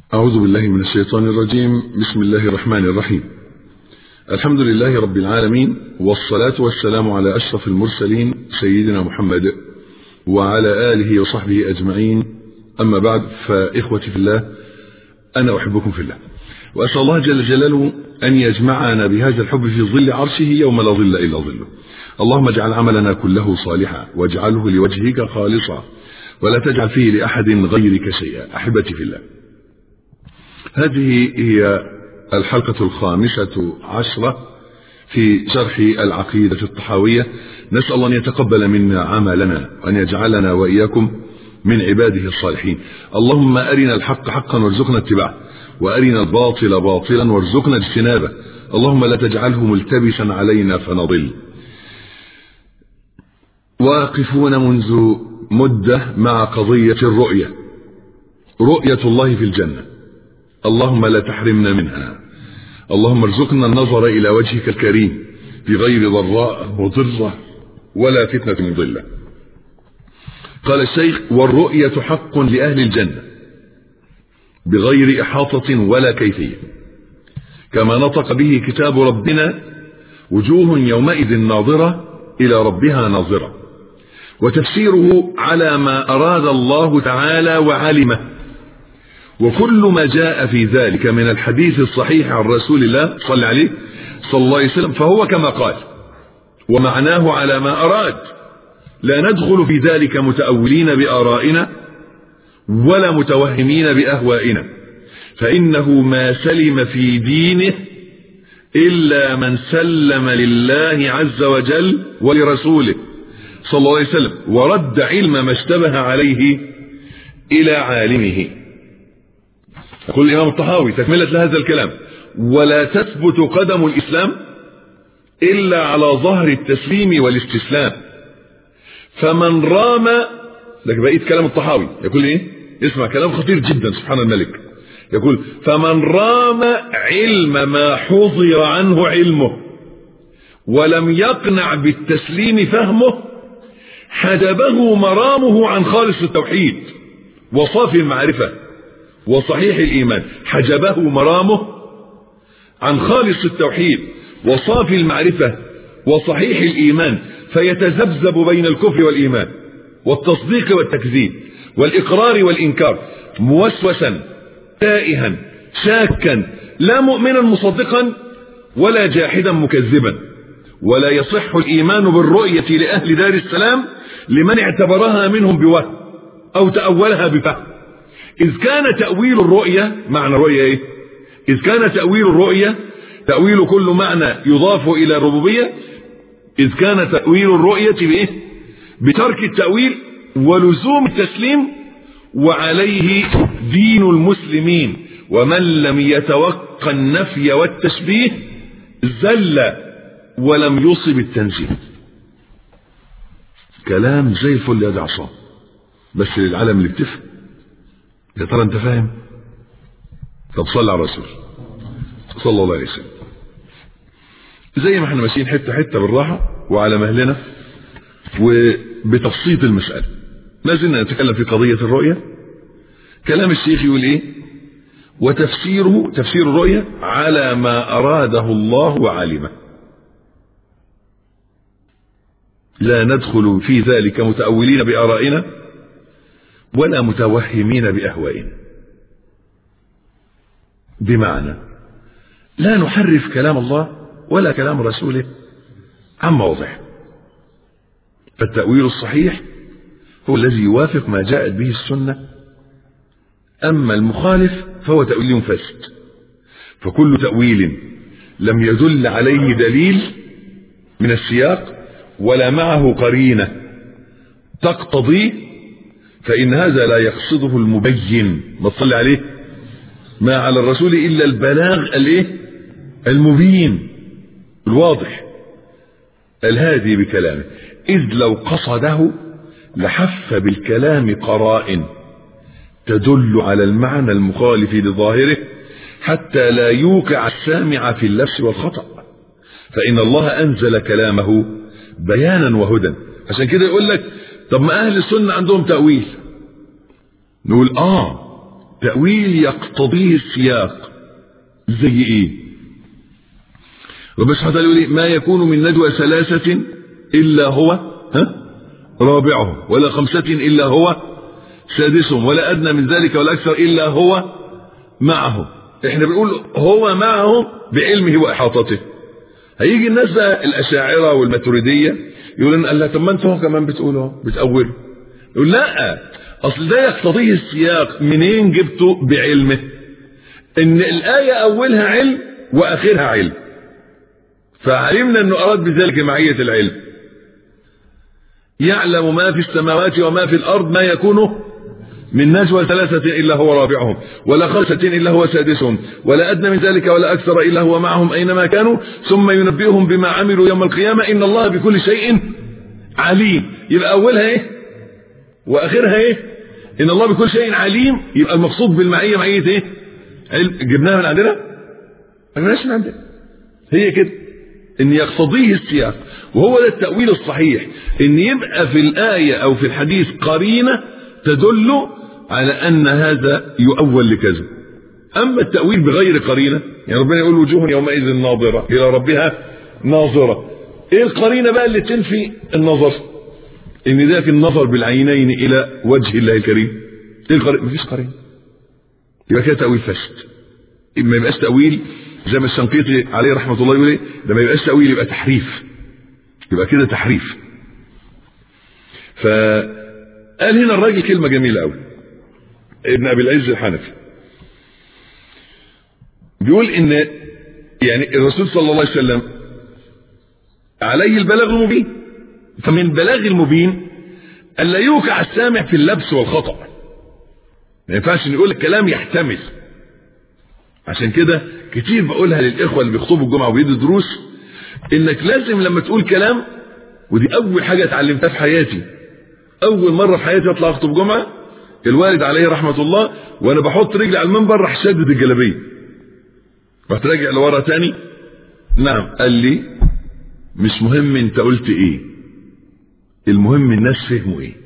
أعوذ بالله من الشيطان الرجيم بسم الله الرحمن الرحيم الحمد لله رب العالمين والصلاة والسلام على أشرف المرسلين سيدنا محمد وعلى آله وصحبه أجمعين أما بعد فإخوتي في الله أنا أحبكم في الله وأسأل الله جل جلاله أن يجمعنا بهذا الحب في ظل عرشه يوم لا ظل إلا ظله اللهم اجعل عملنا كله صالحا واجعله لوجهك خالصا ولا تجعل فيه لأحد غيرك شيئا أحبتي في الله هذه هي الحلقة الخامسة عشرة في شرح العقيدة الطحاوية نسأل الله أن يتقبل منا عملنا وأن يجعلنا وإياكم من عباده الصالحين اللهم أرنا الحق حقا وارزقنا اتباعه وأرنا الباطل باطلا وارزقنا اجتنابه اللهم لا تجعله ملتبسا علينا فنضل واقفون منذ مدة مع قضية الرؤية رؤية الله في الجنة اللهم لا تحرمنا منها اللهم ارزقنا النظر إلى وجهك الكريم بغير ضراء مضرة ولا فتنة مضلة قال الشيخ والرؤية حق لأهل الجنة بغير إحاطة ولا كيفية كما نطق به كتاب ربنا وجوه يومئذ ناظرة إلى ربها ناظرة وتفسيره على ما أراد الله تعالى وعلمه وكل ما جاء في ذلك من الحديث الصحيح عن رسول الله صلى عليه صلى الله عليه وسلم فهو كما قال ومعناه على ما أراد لا ندخل في ذلك متأولين بآرائنا ولا متوهمين بأهوائنا فإنه ما سلم في دينه إلا من سلم لله عز وجل ولرسوله صلى الله عليه وسلم ورد علم ما اشتبه عليه إلى عالمه يقول الإمام الطحاوي تكملة لهذا الكلام ولا تثبت قدم الإسلام إلا على ظهر التسليم والاستسلام فمن رام لك بقيت كلام الطحاوي يقول ايه اسمع كلام خطير جدا سبحان الملك يقول فمن رام علم ما حضر عنه علمه ولم يقنع بالتسليم فهمه حجبه مرامه عن خالص التوحيد وصافي المعرفة وصحيح الإيمان حجبه مرامه عن خالص التوحيد وصافي المعرفة وصحيح الإيمان فيتذبذب بين الكفر والإيمان والتصديق والتكذيب والإقرار والإنكار موسوسا تائها شاكا لا مؤمنا مصدقا ولا جاحدا مكذبا ولا يصح الإيمان بالرؤية لأهل دار السلام لمن اعتبرها منهم بوهم أو تأولها بفهم إذ كان تأويل الرؤية معنى الرؤية إيه إذ كان تأويل الرؤية تأويل كل معنى يضاف إلى الربوبية إذ كان تأويل الرؤية بإيه بترك التأويل ولزوم التسليم وعليه دين المسلمين ومن لم يتوقع النفي والتشبيه زل ولم يصب التنزيل كلام زي الفل يا عصام بس للعالم اللي بتفهم يا ترى انت فاهم طب صلى على الرسول صلى الله عليه وسلم زي ما احنا ماشيين حته حته بالراحه وعلى مهلنا وبتبسيط المساله ما زلنا نتكلم في قضيه الرؤيه كلام الشيخ يقول ايه وتفسيره تفسير الرؤيه على ما اراده الله وعلمه لا ندخل في ذلك متأولين بآرائنا ولا متوهمين بأهوائنا بمعنى لا نحرف كلام الله ولا كلام رسوله عن موضعه فالتأويل الصحيح هو الذي يوافق ما جاءت به السنة أما المخالف فهو تأويل فاسد فكل تأويل لم يدل عليه دليل من السياق ولا معه قرينة تقتضيه فإن هذا لا يقصده المبين ما تصلي عليه ما على الرسول إلا البلاغ الايه المبين الواضح الهادي بكلامه إذ لو قصده لحف بالكلام قرائن تدل على المعنى المخالف لظاهره حتى لا يوقع السامع في اللبس والخطأ فإن الله أنزل كلامه بيانا وهدى عشان كده يقول لك طب ما أهل السنة عندهم تأويل نقول آه تأويل يقتضيه السياق زي ايه ربنا سبحانه وتعالى يقول ما يكون من نجوى ثلاثة إلا هو ها رابعهم ولا خمسة إلا هو سادسهم ولا أدنى من ذلك ولا أكثر إلا هو معهم احنا بنقول هو معهم بعلمه وإحاطته هيجي الناس بقى الأشاعرة والماتريدية يقولون قال طب ما انتوا كمان بتقولوا بتأولوا يقول لا أصل ده يقتضيه السياق منين جبته بعلمه إن الآية أولها علم وآخرها علم فعلمنا أنه أراد بذلك معية العلم يعلم ما في السماوات وما في الأرض ما يكون من نجوى ثلاثة إلا هو رابعهم ولا خمسة إلا هو سادسهم ولا أدنى من ذلك ولا أكثر إلا هو معهم أينما كانوا ثم ينبئهم بما عملوا يوم القيامة إن الله بكل شيء عليم يبقى أولها إيه وآخرها إيه إن الله بكل شيء عليم يبقى المقصود بالمعية معية إيه علم جبناها من عندنا ما جبناش من عندنا هي كده ان يقتضيه السياق وهو ده التأويل الصحيح ان يبقى في الآية او في الحديث قرينة تدل على ان هذا يؤول لكذا اما التأويل بغير قرينة يعني ربنا يقول وجوه يومئذ ناظرة الى ربها ناظرة ايه القرينة بقى اللي تنفي النظر ان ذاك النظر بالعينين الى وجه الله الكريم ايه القرينة مفيش قرينة يبقى كده تأويل فاسد ما يبقاش تأويل زي ما الشنقيطي عليه رحمة الله يقول ايه ده ما يبقاش تأويل يبقى تحريف يبقى كده تحريف فقال هنا الراجل كلمة جميلة قوي ابن ابي العز الحنفي بيقول ان يعني الرسول صلى الله عليه وسلم عليه البلاغ المبين فمن بلاغ المبين الا يوقع السامع في اللبس والخطأ ما ينفعش نقول الكلام يحتمل عشان كده كتير بقولها للاخوه اللي بيخطبوا الجمعه وبيدوا دروس انك لازم لما تقول كلام ودي اول حاجه اتعلمتها في حياتي اول مره في حياتي اطلع اخطب جمعه الوالد عليه رحمه الله وانا بحط رجلي على المنبر راح شدد الجلابيه رحت راجع لورا تاني نعم قال لي مش مهم انت قلت ايه المهم الناس فهموا ايه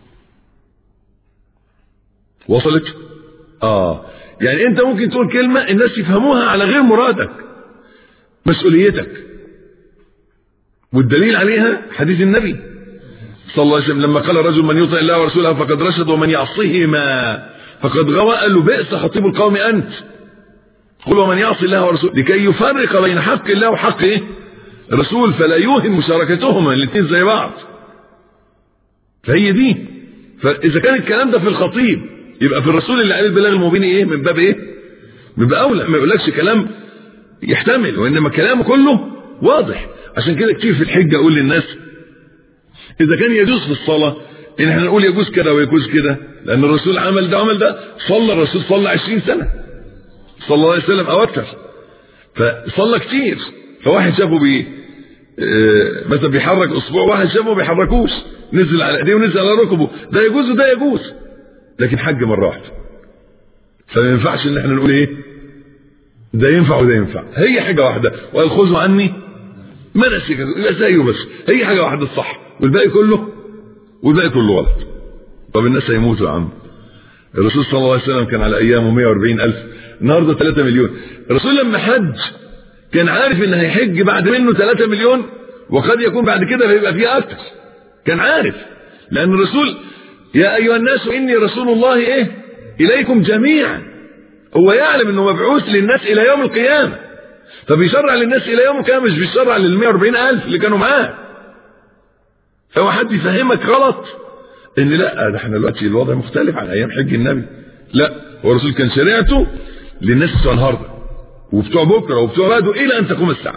وصلت اه يعني انت ممكن تقول كلمة الناس يفهموها على غير مرادك مسؤوليتك والدليل عليها حديث النبي صلى الله عليه وسلم لما قال رجل من يطع الله ورسوله فقد رشد ومن يعصيهما فقد غوى قال له بئس خطيب القوم انت قل ومن يعصي الله ورسوله لكي يفرق بين حق الله وحق ايه الرسول فلا يوهم مشاركتهما الاثنين زي بعض فهي دي فاذا كان الكلام ده في الخطيب يبقى في الرسول اللي عليه البلاغ المبين ايه من باب ايه من باب اولى ما يقولكش كلام يحتمل وانما كلامه كله واضح عشان كده كتير في الحجه اقول للناس اذا كان يجوز في الصلاه ان احنا نقول يجوز كده ويجوز كده لان الرسول عمل ده عمل ده صلى الرسول صلى 20 سنه صلى الله عليه وسلم او اكثر فصلى كتير فواحد شافه بي اه مثلا بيحرك اصبع واحد شافه ما بيحركوش نزل على ايديه ونزل على ركبه ده يجوز وده يجوز لكن حج مرة واحدة فما ينفعش ان احنا نقول ايه ده ينفع وده ينفع هي حاجة واحدة وقال خذوا عني مناسككم يبقى زيه بس هي حاجة واحدة الصح والباقي كله والباقي كله غلط طب الناس هيموتوا يا عم الرسول صلى الله عليه وسلم كان على ايامه 140 الف النهارده 3 مليون الرسول لما حج كان عارف ان هيحج بعد منه 3 مليون وقد يكون بعد كده هيبقى فيه اكتر كان عارف لان الرسول يا أيها الناس إني رسول الله إيه إليكم جميعا هو يعلم أنه مبعوث للناس إلى يوم القيامة فبيشرع للناس إلى يوم القيامة مش بيشرع لل 140 ألف اللي كانوا معاه فهو حد يفهمك غلط ان لا ده احنا دلوقتي الوضع مختلف عن ايام حج النبي لا هو الرسول كان شريعته للناس بتوع النهارده وبتوع بكره وبتوع غد الى ان تقوم الساعه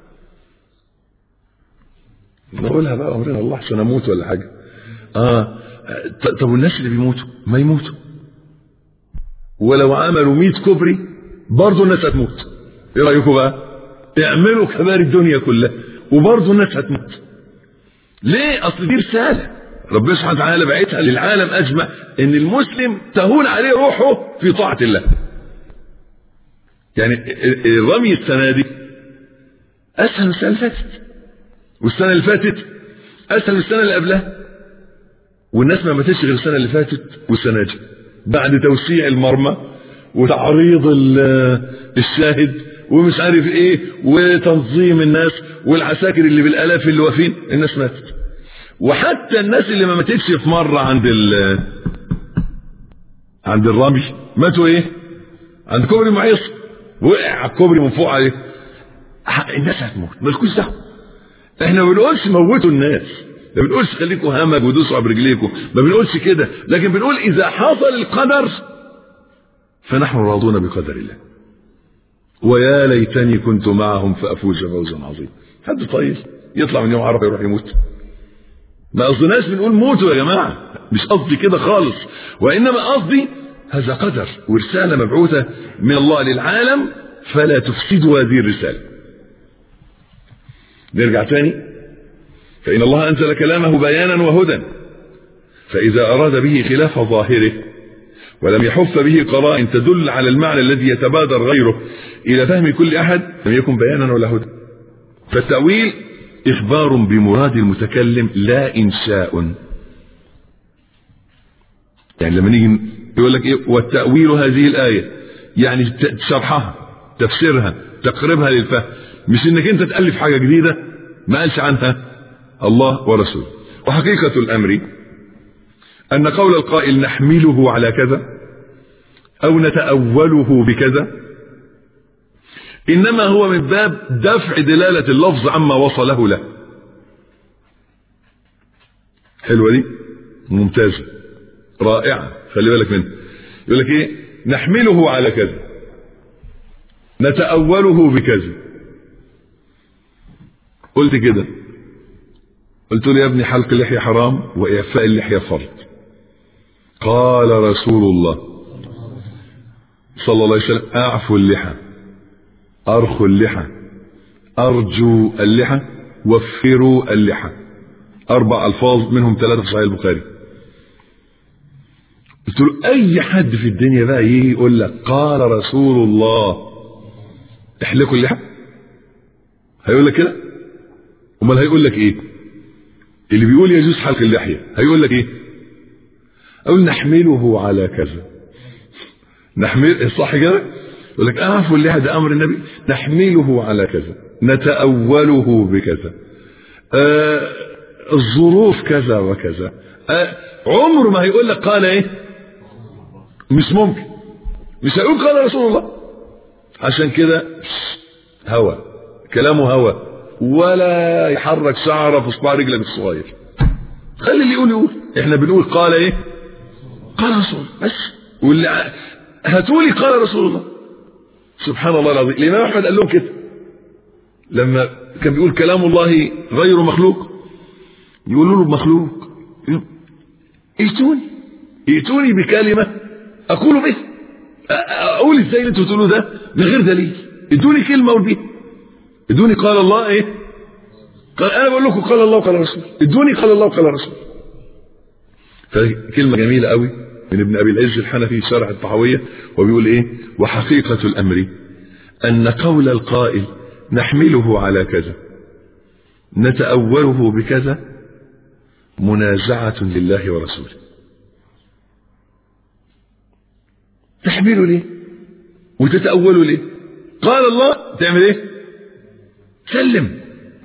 نقولها بقى امرنا الله عشان اموت ولا حاجه اه طب والناس اللي بيموتوا ما يموتوا ولو عملوا 100 كوبري برضه الناس هتموت ايه رايكم بقى اعملوا كباري الدنيا كلها وبرضه الناس هتموت ليه اصل دي رساله ربنا سبحانه وتعالى بعتها للعالم اجمع ان المسلم تهون عليه روحه في طاعه الله يعني الرمي السنه دي اسهل من السنه اللي فاتت والسنه اللي فاتت اسهل من السنه اللي قبلها والناس ما ماتتش غير السنه اللي فاتت والسنه دي بعد توسيع المرمى وتعريض الشاهد ومش عارف ايه وتنظيم الناس والعساكر اللي بالالاف اللي واقفين الناس ماتت وحتى الناس اللي ما ماتتش في مره عند ال عند الرمي ماتوا ايه عند كوبري معيص وقع على الكوبري من فوق عليه الناس هتموت مالكوش دعوه احنا ما بنقولش موتوا الناس ما بنقولش خليكوا همج ودوسوا برجليكم ما بنقولش كده لكن بنقول اذا حصل القدر فنحن راضون بقدر الله ويا ليتني كنت معهم فافوز فوزا عظيما حد طيب يطلع من يوم عرفه يروح يموت ما قصدناش بنقول موتوا يا جماعه مش قصدي كده خالص وانما قصدي هذا قدر ورساله مبعوثه من الله للعالم فلا تفسدوا هذه الرساله نرجع تاني فإن الله أنزل كلامه بيانا وهدى فإذا أراد به خلاف ظاهره ولم يحف به قرائن تدل على المعنى الذي يتبادر غيره إلى فهم كل أحد لم يكن بيانا ولا هدى فالتأويل إخبار بمراد المتكلم لا إنشاء يعني لما نيجي يقول لك إيه والتأويل هذه الآية يعني شرحها تفسيرها تقريبها للفهم مش انك انت تألف حاجة جديدة ما قالش عنها الله ورسوله وحقيقة الأمر أن قول القائل نحمله على كذا أو نتأوله بكذا إنما هو من باب دفع دلالة اللفظ عما وصله له حلوة دي ممتازة رائعة خلي بالك منها يقول لك ايه نحمله على كذا نتأوله بكذا قلت كده قلت له يا ابني حلق اللحية حرام وإعفاء اللحية فرض قال رسول الله صلى الله عليه وسلم أعفوا اللحى أرخوا اللحى أرجوا اللحى وفروا اللحى أربع ألفاظ منهم ثلاثة في صحيح البخاري قلت له أي حد في الدنيا بقى يجي يقول لك قال رسول الله احلقوا اللحى هيقول لك كده امال هيقول لك ايه اللي بيقول يجوز حلق اللحيه هيقول لك ايه اقول نحمله على كذا نحمل صح كده يقول لك اعفوا اللحيه ده امر النبي نحمله على كذا نتاوله بكذا آه الظروف كذا وكذا آه عمره ما هيقول لك قال ايه مش ممكن مش هيقول قال رسول الله عشان كده هوى كلامه هوى ولا يحرك شعره في صباع رجلك الصغير خلي اللي يقول يقول احنا بنقول قال ايه قال رسول الله بس واللي هاتولي قال رسول الله سبحان الله العظيم الامام احمد قال لهم كده لما كان بيقول كلام الله غير مخلوق يقولوا له مخلوق ائتوني ائتوني بكلمه اقول به اقول ازاي اللي انتوا بتقولوه ده من غير دليل ادوني كلمه اقول بيها ادوني قال الله ايه قال انا بقول لكم قال الله وقال الرسول ادوني قال الله وقال الرسول فكلمه جميله قوي من ابن ابي العز الحنفي شرح الطحاويه وبيقول ايه وحقيقه الامر ان قول القائل نحمله على كذا نتاوله بكذا منازعه لله ورسوله تحمله ليه وتتاوله ليه قال الله تعمل ايه سلم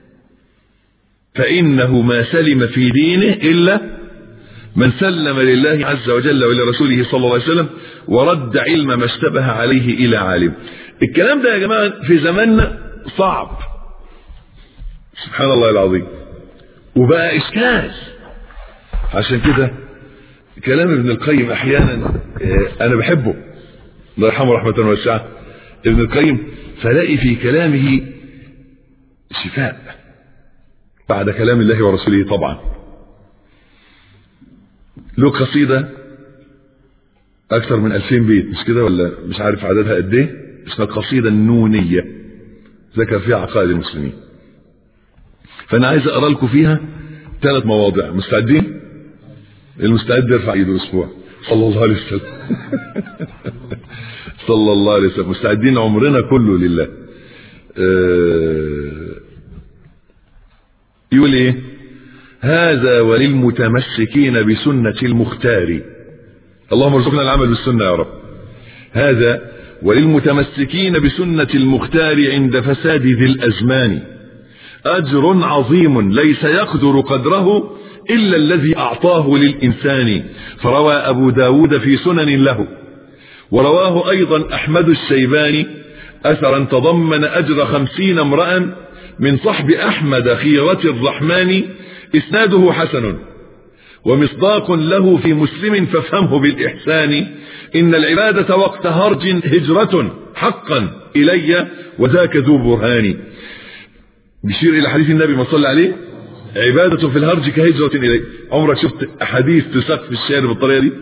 فإنه ما سلم في دينه إلا من سلم لله عز وجل ولرسوله صلى الله عليه وسلم ورد علم ما اشتبه عليه إلى عالم الكلام ده يا جماعة في زماننا صعب سبحان الله العظيم وبقى إشكال عشان كده كلام ابن القيم أحيانا أنا بحبه الله يرحمه رحمة واسعة ابن القيم فلاقي في كلامه شفاء بعد كلام الله ورسوله طبعا له قصيدة أكثر من ألفين بيت مش كده ولا مش عارف عددها قد إيه اسمها القصيدة النونية ذكر فيها عقائد المسلمين فأنا عايز أقرأ لكم فيها ثلاث مواضع مستعدين؟ المستعد يرفع ايده اسبوع صلى الله عليه وسلم صلى الله عليه وسلم مستعدين عمرنا كله لله أه يقول ايه هذا وللمتمسكين بسنة المختار اللهم ارزقنا العمل بالسنة يا رب هذا وللمتمسكين بسنة المختار عند فساد ذي الأزمان أجر عظيم ليس يقدر قدره إلا الذي أعطاه للإنسان فروى أبو داود في سنن له ورواه أيضا أحمد الشيباني أثرا تضمن أجر خمسين امرأ من صحب أحمد خيرة الرحمن إسناده حسن ومصداق له في مسلم فافهمه بالإحسان إن العبادة وقت هرج هجرة حقا إلي وذاك ذو برهان بيشير إلى حديث النبي ما صلى عليه عبادة في الهرج كهجرة إلي عمرك شفت أحاديث تساق في الشارع بالطريقة دي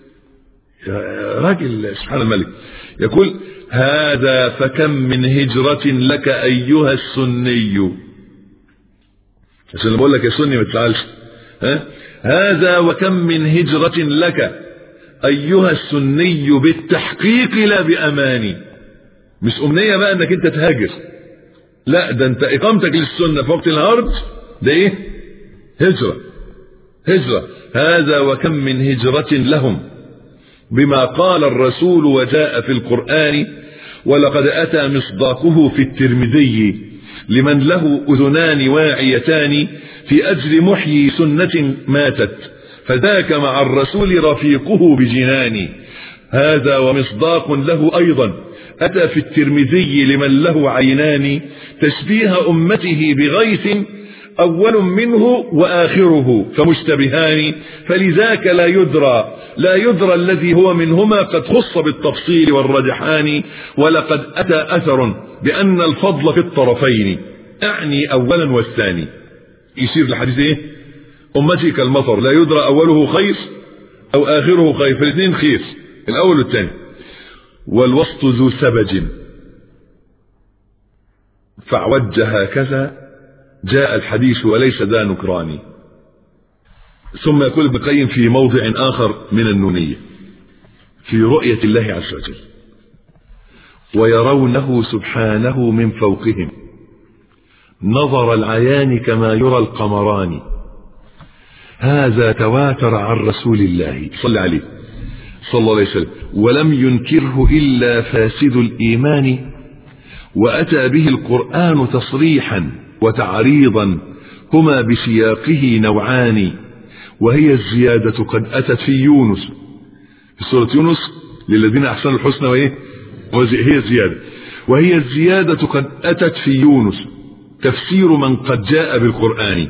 راجل سبحان الملك يقول هذا فكم من هجرة لك أيها السني عشان بقول لك يا سني ما تزعلش ها هذا وكم من هجرة لك أيها السني بالتحقيق لا بأماني مش أمنية بقى أنك أنت تهاجر لا ده أنت إقامتك للسنة في وقت الهرج ده إيه هجرة هجرة هذا وكم من هجرة لهم بما قال الرسول وجاء في القرآن ولقد أتى مصداقه في الترمذي لمن له أذنان واعيتان في أجل محيي سنة ماتت فذاك مع الرسول رفيقه بجنان هذا ومصداق له أيضا أتى في الترمذي لمن له عينان تشبيه أمته بغيث أول منه وآخره فمشتبهان فلذاك لا يدرى لا يدرى الذي هو منهما قد خص بالتفصيل والرجحان ولقد أتى أثر بأن الفضل في الطرفين أعني أولا والثاني يشير لحديث إيه أمتي كالمطر لا يدرى أوله خير أو آخره خير فالاثنين خير الأول والثاني والوسط ذو سبج فعوج هكذا جاء الحديث وليس ذا نكران ثم يقول ابن القيم في موضع آخر من النونية في رؤية الله عز وجل ويرونه سبحانه من فوقهم نظر العيان كما يرى القمران هذا تواتر عن رسول الله صلى عليه صلى الله عليه وسلم ولم ينكره إلا فاسد الإيمان وأتى به القرآن تصريحا وتعريضا هما بسياقه نوعان وهي الزيادة قد أتت في يونس في سورة يونس للذين أحسنوا الحسنى وإيه هي الزيادة وهي الزيادة قد أتت في يونس تفسير من قد جاء بالقرآن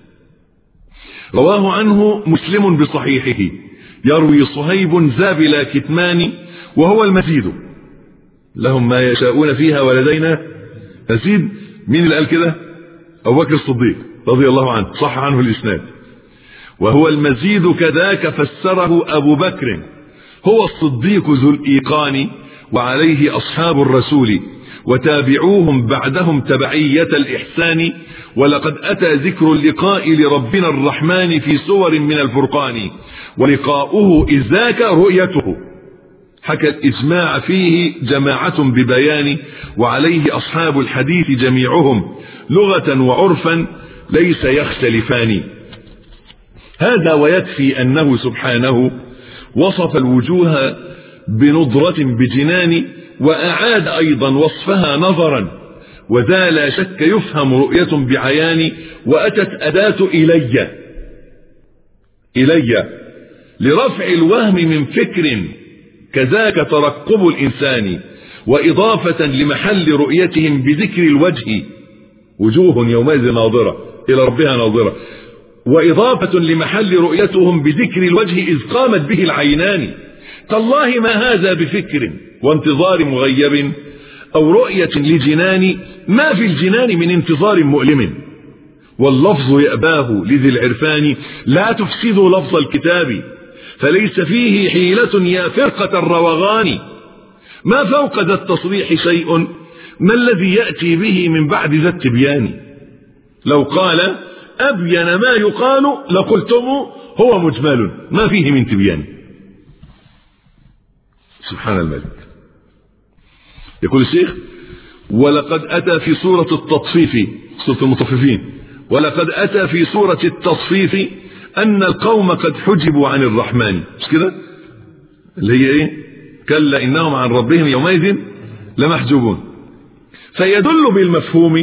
رواه عنه مسلم بصحيحه يروي صهيب ذا بلا كتمان وهو المزيد لهم ما يشاءون فيها ولدينا مزيد مين اللي قال كده أبو بكر الصديق رضي الله عنه صح عنه الإسناد وهو المزيد كذاك فسره أبو بكر هو الصديق ذو الإيقان وعليه أصحاب الرسول وتابعوهم بعدهم تبعية الإحسان ولقد أتى ذكر اللقاء لربنا الرحمن في سور من الفرقان ولقاؤه إذ ذاك رؤيته حكى الإجماع فيه جماعة ببيان وعليه أصحاب الحديث جميعهم لغة وعرفا ليس يختلفان هذا ويكفي أنه سبحانه وصف الوجوه بنضرة بجنان وأعاد أيضا وصفها نظرا وذا لا شك يفهم رؤية بعيان وأتت أداة إلي إلي لرفع الوهم من فكر كذاك ترقب الإنسان وإضافة لمحل رؤيتهم بذكر الوجه وجوه يومئذ ناظرة إلى ربها ناظرة وإضافة لمحل رؤيتهم بذكر الوجه إذ قامت به العينان تالله ما هذا بفكر وانتظار مغيب أو رؤية لجنان ما في الجنان من انتظار مؤلم واللفظ يأباه لذي العرفان لا تفسدوا لفظ الكتاب فليس فيه حيلة يا فرقة الروغان ما فوق ذا التصريح شيء ما الذي يأتي به من بعد ذا التبيان لو قال أبين ما يقال لقلتم هو مجمل ما فيه من تبيان سبحان الملك يقول الشيخ ولقد أتى في سورة التطفيف سورة المطففين ولقد أتى في سورة التصفيف أن القوم قد حجبوا عن الرحمن مش كده اللي هي ايه كلا إنهم عن ربهم يومئذ لمحجوبون فيدل بالمفهوم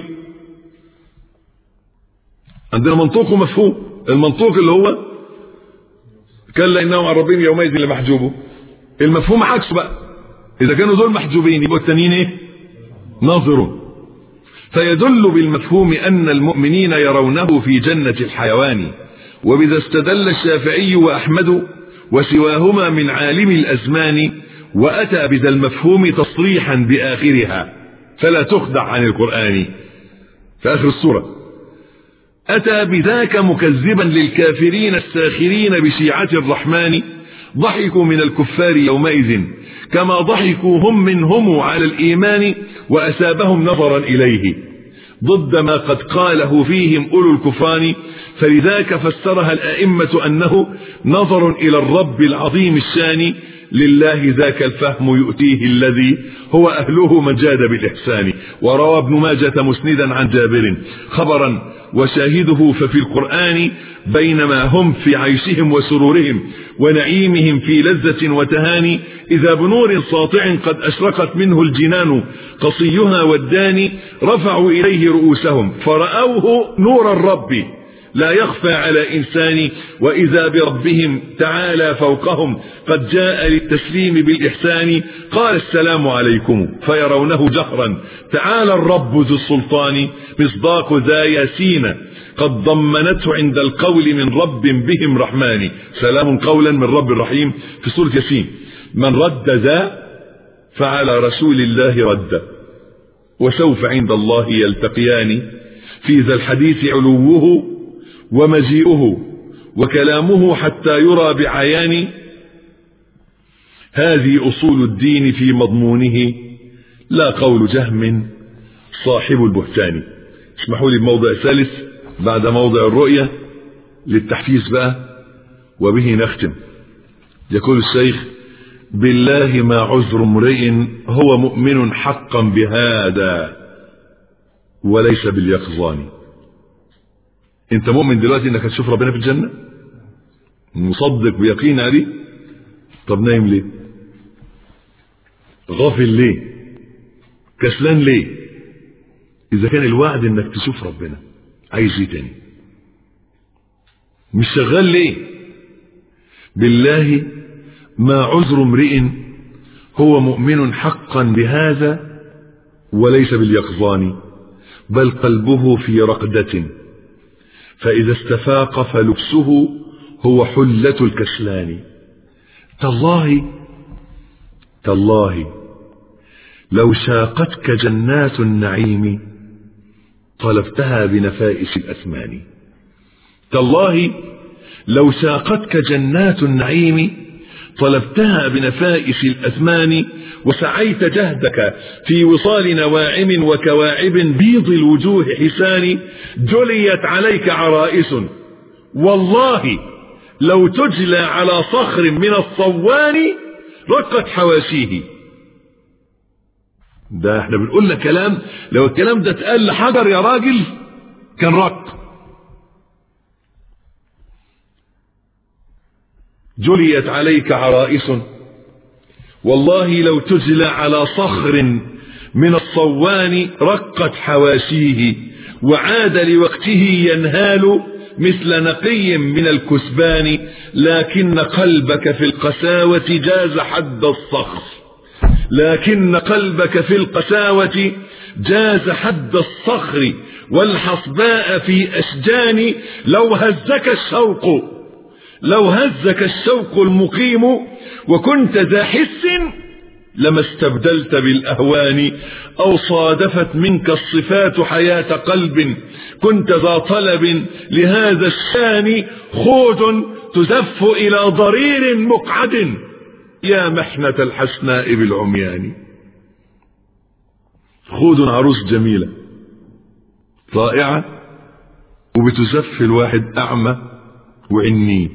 عندنا منطوق ومفهوم المنطوق اللي هو كلا إنهم عن ربهم يومئذ لمحجوبون المفهوم عكسه بقى إذا كانوا دول محجوبين يبقوا التانيين إيه ناظرون فيدل بالمفهوم أن المؤمنين يرونه في جنة الحيوان وبذا استدل الشافعي وأحمد وسواهما من عالم الأزمان وأتى بذا المفهوم تصريحا بآخرها فلا تخدع عن القرآن في آخر السورة أتى بذاك مكذبا للكافرين الساخرين بشيعة الرحمن ضحكوا من الكفار يومئذ كما ضحكوا هم منهم على الإيمان وأسابهم نظرا إليه ضد ما قد قاله فيهم أولو الكفران فلذاك فسرها الأئمة أنه نظر إلى الرب العظيم الشان لله ذاك الفهم يؤتيه الذي هو أهله من جاد بالإحسان وروى ابن ماجة مسندا عن جابر خبرا وشاهده ففي القرآن بينما هم في عيشهم وسرورهم ونعيمهم في لذة وتهاني إذا بنور ساطع قد أشرقت منه الجنان قصيها والداني رفعوا إليه رؤوسهم فرأوه نور الرب لا يخفى على إنسان وإذا بربهم تعالى فوقهم قد جاء للتسليم بالإحسان قال السلام عليكم فيرونه جهرا تعالى الرب ذو السلطان مصداق ذا ياسين قد ضمنته عند القول من رب بهم رحمن سلام قولا من رب رحيم في سورة ياسين من رد ذا فعلى رسول الله رد وسوف عند الله يلتقيان في ذا الحديث علوه ومجيئه وكلامه حتى يرى بعيان هذه أصول الدين في مضمونه لا قول جهم صاحب البهتان اسمحوا لي بموضع ثالث بعد موضع الرؤية للتحفيز بقى وبه نختم يقول الشيخ بالله ما عذر امرئ هو مؤمن حقا بهذا وليس باليقظان انت مؤمن دلوقتي انك هتشوف ربنا في الجنة مصدق بيقين عليه طب نايم ليه غافل ليه كسلان ليه اذا كان الوعد انك تشوف ربنا عايز ايه تاني مش شغال ليه بالله ما عذر امرئ هو مؤمن حقا بهذا وليس باليقظان بل قلبه في رقدة فإذا استفاق فلبسه هو حلة الكسلان تالله تالله لو شاقتك جنات النعيم طلبتها بنفائس الأثمان تالله لو شاقتك جنات النعيم طلبتها بنفائس الأثمان وسعيت جهدك في وصال نواعم وكواعب بيض الوجوه حسان جليت عليك عرائس والله لو تجلى على صخر من الصوان رقت حواشيه ده احنا بنقول لك كلام لو الكلام ده اتقال لحجر يا راجل كان رق جليت عليك عرائس والله لو تجلى على صخر من الصوان رقت حواشيه وعاد لوقته ينهال مثل نقي من الكسبان لكن قلبك في القساوة جاز حد الصخر لكن قلبك في القساوة جاز حد الصخر والحصباء في أشجان لو هزك الشوق لو هزك الشوق المقيم وكنت ذا حس لما استبدلت بالأهوان أو صادفت منك الصفات حياة قلب كنت ذا طلب لهذا الشان خود تزف إلى ضرير مقعد يا محنة الحسناء بالعميان خود عروس جميلة رائعة وبتزف الواحد أعمى وعني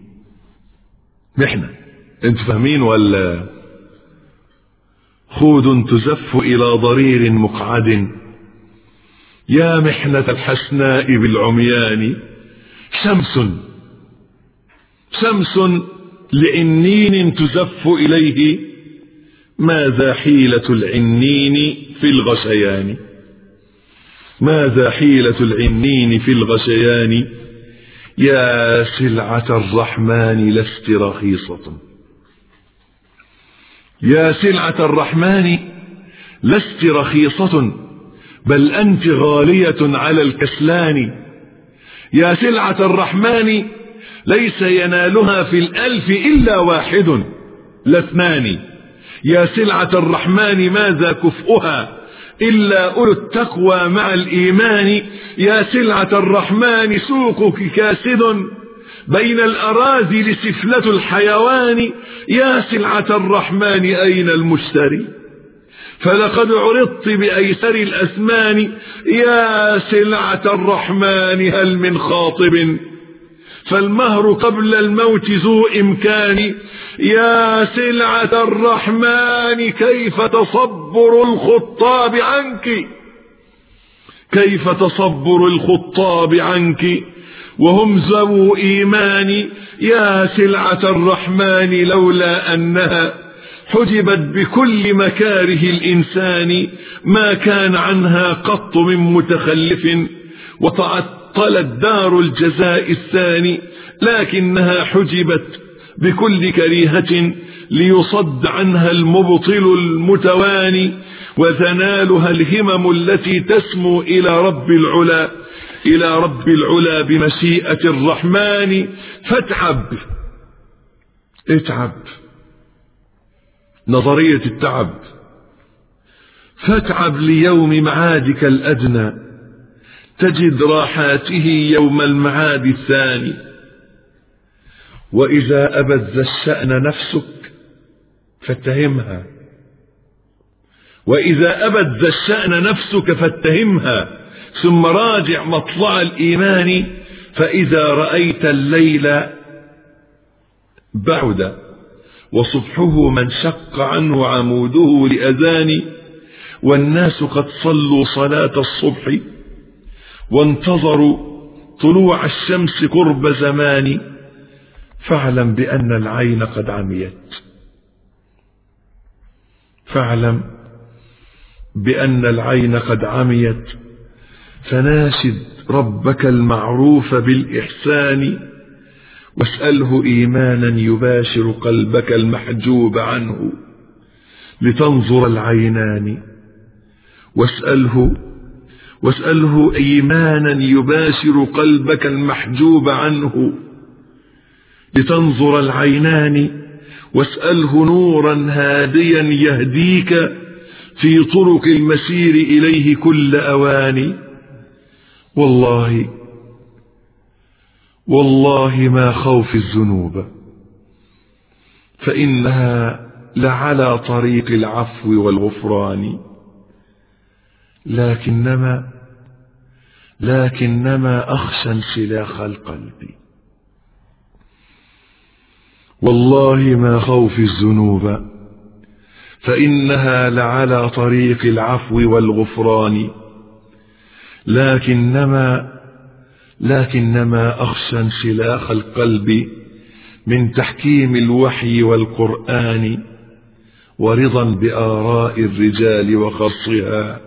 محنة انت فاهمين ولا خود تزف إلى ضرير مقعد يا محنة الحسناء بالعميان شمس شمس لإنين تزف إليه ماذا حيلة العنين في الغشيان ماذا حيلة العنين في الغشيان يا سلعة الرحمن لست رخيصة يا سلعة الرحمن لست رخيصة بل أنت غالية على الكسلان يا سلعة الرحمن ليس ينالها في الألف إلا واحد لا اثنان يا سلعة الرحمن ماذا كفؤها إلا أولو التقوى مع الإيمان يا سلعة الرحمن سوقك كاسد بين الأراذل سفلة الحيوان يا سلعة الرحمن أين المشتري فلقد عرضت بأيسر الأثمان يا سلعة الرحمن هل من خاطب فالمهر قبل الموت ذو إمكان يا سلعة الرحمن كيف تصبر الخطاب عنك كيف تصبر الخطاب عنك وهم ذو إيمان يا سلعة الرحمن لولا أنها حجبت بكل مكاره الإنسان ما كان عنها قط من متخلف وتعطلت دار الجزاء الثاني لكنها حجبت بكل كريهة ليصد عنها المبطل المتواني وتنالها الهمم التي تسمو إلى رب العلا إلى رب العلا بمشيئة الرحمن فاتعب اتعب نظرية التعب فاتعب ليوم معادك الأدنى تجد راحاته يوم المعاد الثاني وإذا أبت ذا الشأن نفسك فاتهمها وإذا أبت ذا الشأن نفسك فاتهمها ثم راجع مطلع الإيمان فإذا رأيت الليل بعد وصبحه من شق عنه عموده لأذان والناس قد صلوا صلاة الصبح وانتظروا طلوع الشمس قرب زمان فاعلم بأن العين قد عميت فاعلم بأن العين قد عميت فناشد ربك المعروف بالإحسان واسأله إيمانا يباشر قلبك المحجوب عنه لتنظر العينان واسأله واسأله إيمانا يباشر قلبك المحجوب عنه لتنظر العينان واسأله نورا هاديا يهديك في طرق المسير إليه كل أوان والله والله ما خوف الذنوب فإنها لعلى طريق العفو والغفران لكنما لكنما أخشى انسلاخ القلب والله ما خوف الذنوب فإنها لعلى طريق العفو والغفران لكنما لكنما أخشى انسلاخ القلب من تحكيم الوحي والقرآن ورضا بآراء الرجال وخصها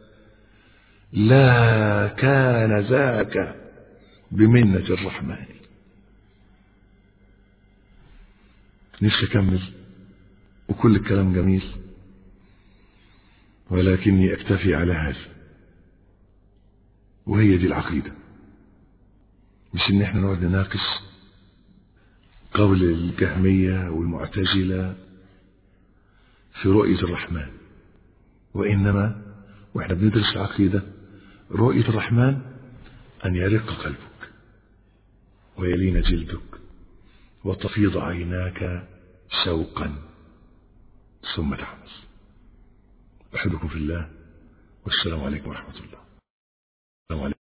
لا كان ذاك بمنة الرحمن نفسي أكمل وكل الكلام جميل ولكني أكتفي على هذا وهي دي العقيدة مش ان احنا نقعد نناقش قول الجهمية والمعتزلة في رؤية الرحمن وإنما واحنا بندرس العقيدة رؤية الرحمن أن يرق قلبك ويلين جلدك وتفيض عيناك شوقا ثم تعمل أحبكم في الله والسلام عليكم ورحمة الله السلام عليكم